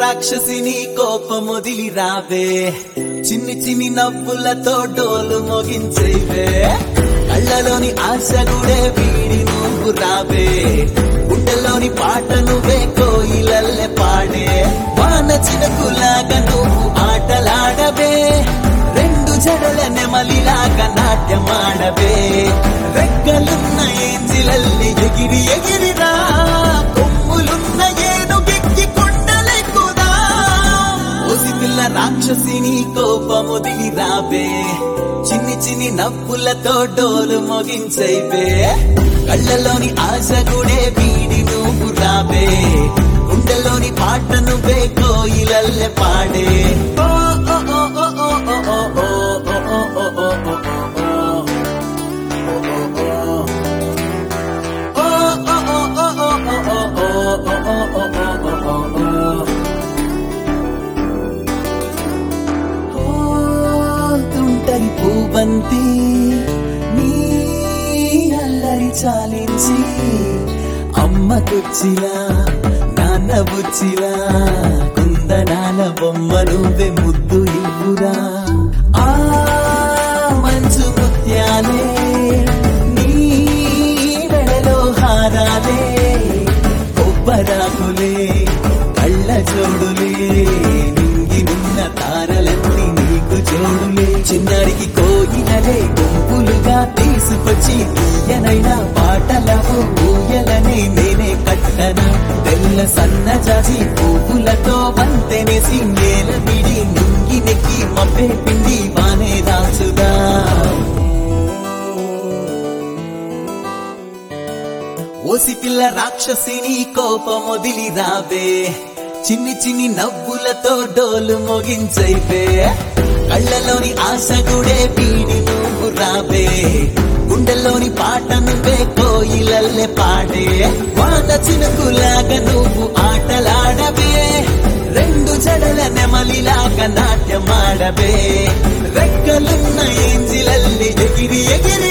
రాక్షసిని కోపమొదిలి రావే చిన్ని చిన్ని నవ్వులతో డోలు మోగించేవే కళ్ళలోని ఆశ గుడే వీడి నువ్వు రావే గుండెలోని పాట నువ్వే కోయిలల్లె పాడే వాన చినుకులాగా నువ్వు ఆటలాడవే రెండు జడల నెమలిలాగా నాట్యమాడవే రెక్కలున్న ఏంజిలల్లి ఎగిరి ఎగిరిరా కొమ్ములున్న ఏనుగెక్కి కొండలెక్కుదా ఓసి పిల్ల రాక్షసిని కోపముదిలి రావే చిన్ని చిన్ని నవ్వులతో డోలు మోగించైవే కళ్ళలోని ఆశ గుడే వీడి నువ్వు రావే గుండెలోని పాట నువ్వే కోయిలల్లె పాడే ఓ ఓ ఓ ఓ ఓ ఓ ఓ ఓ ఓ ఓ ఓ ఓ ఓ తుంటరి పూబంతి నీ అల్లరి చాలించి అమ్మ కుచ్చిలా నాన్న బుచ్చిలా కుందనాల బొమ్మ నువ్వే ముద్దు ఇవ్వురా ఆ మంచు ముత్యాలే నీ మెడలో హారాలే కొబ్బరాకులే కళ్ళ జోడులే నింగి నిన్న తారలన్నీ నీకు జోడులే చిన్నారికి కోయిలలే గుంపులుగా తీసుకొచ్చి తీయనైనా పాటలకు ఊయలనే నేనే కట్టనా తెల్ల సన్నజాజి పువ్వులతో వంతెనేసి నేల విడి నింగి నెక్కి మబ్బే పిండి వానే రాసుదా ఓసి పిల్ల రాక్షసిని కోపమొదిలి రావే చిన్ని చిన్ని నవ్వులతో డోలు మోగించైవే కళ్ళలోని ఆశ గుడే పీడి నువ్వు రావే గుండెల్లోని పాట నువ్వే కోయిలల్లె పాడే వాన చినుకులాగా నువ్వు ఆటలాడవే రెండు జడల నెమలిలాగా నాట్యమాడవే రెక్కలున్న ఏంజిలల్లి ఎగిరి ఎగిరి